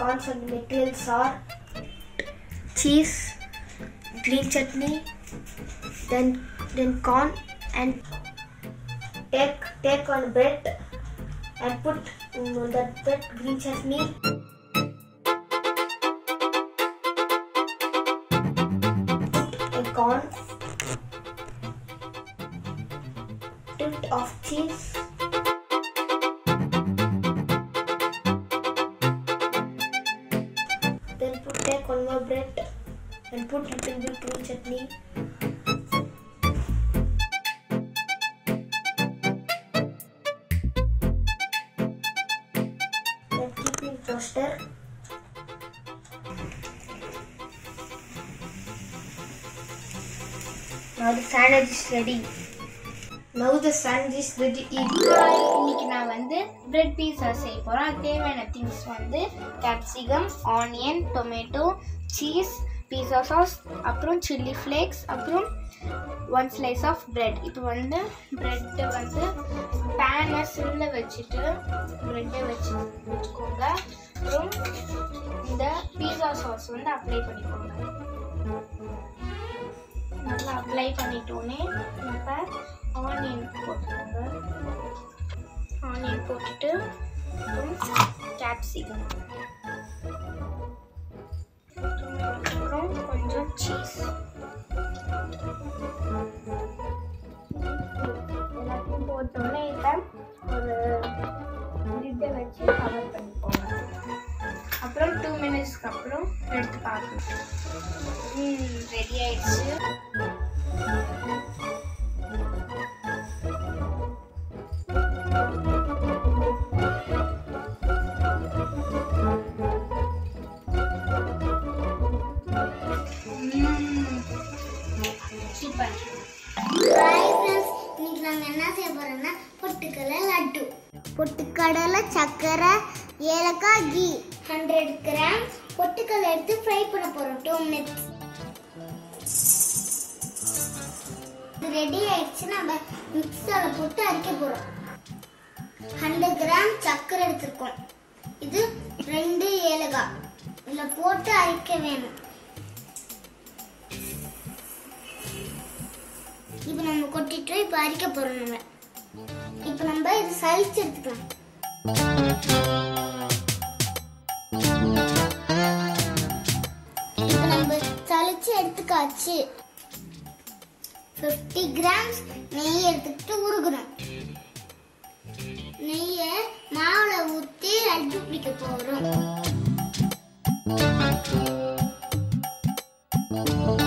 constant materials are cheese, green chutney, then then corn and take take on bread and put mm, on that bread green chutney. Put a corn, tilt of cheese. Then put take one more bread and put little bit green chutney. Then keep in toaster. Now the sandwich is ready. Now the sandwich is ready to eat. Hi, இன்னைக்கு நான் வந்து bread பீஸா செய்ய போகிறேன் அது தேவையான things வந்து capsicum onion tomato cheese pizza sauce அப்புறம் chilli flakes அப்புறம் ஒன் ஸ்லைஸ் ஆஃப் பிரெட் இப்போ வந்து ப்ரெட்டை வந்து பேனை சிம்மில் வச்சுட்டு ப்ரெட்டை வச்சு வச்சுக்கோங்க அப்புறம் இந்த பீஸா சாஸ் வந்து அப்ளை பண்ணிக்கோங்க நல்லா அப்ளை பண்ணிட்டோன்னே இப்போ ஆனியன் போட்டுக்கோங்க ஆனியன் போட்டுட்டு கேப்சிகம் அப்புறம் கொஞ்சம் சீஸ் எல்லாத்தையும் போட்டோன்னே இப்போ ஒரு லிட்டை வச்சு கவர் பண்ணிக்கோங்க அப்புறம் டூ மினிட்ஸ்க்கு அப்புறம் எடுத்து பார்க்கணும் ரெடி ஆயிடுச்சு சூப்பர் ஹாய் ஃப்ரெண்ட்ஸ் இன்னைக்கு நாங்கள் என்ன செய்ய போறோம்னா பொட்டுக்கடலை லட்டு பொட்டுக்கடலை சர்க்கரை ஏலக்காய் கீ ஹண்ட்ரட் கிராம் பொட்டுக்கடலை எடுத்து ஃப்ரை பண்ண போறோம் டூ மினிட்ஸ் இது ரெடி ஆயிடுச்சு நம்ம மிக்சரில் போட்டு அரைக்க போறோம் ஹண்ட்ரட் கிராம் சர்க்கரை எடுத்திருக்கோம் இது ரெண்டு ஏலக்காய் இதில் போட்டு அரைக்க வேணும் இப்போ நம்ம கொட்டிட்டு இப்போ அரிக்க போறோம் நம்ம இப்போ நம்ம இது சலிச்சு எடுத்துக்கலாம் இப்போ நம்ம சலிச்சு எடுத்துக்காச்சு 50 கிராம்ஸ் நெய் எடுத்துக்கிட்டு உருகணும் நெய்யை மாவுல ஊற்றி லட்டு பிடிக்க போகிறோம்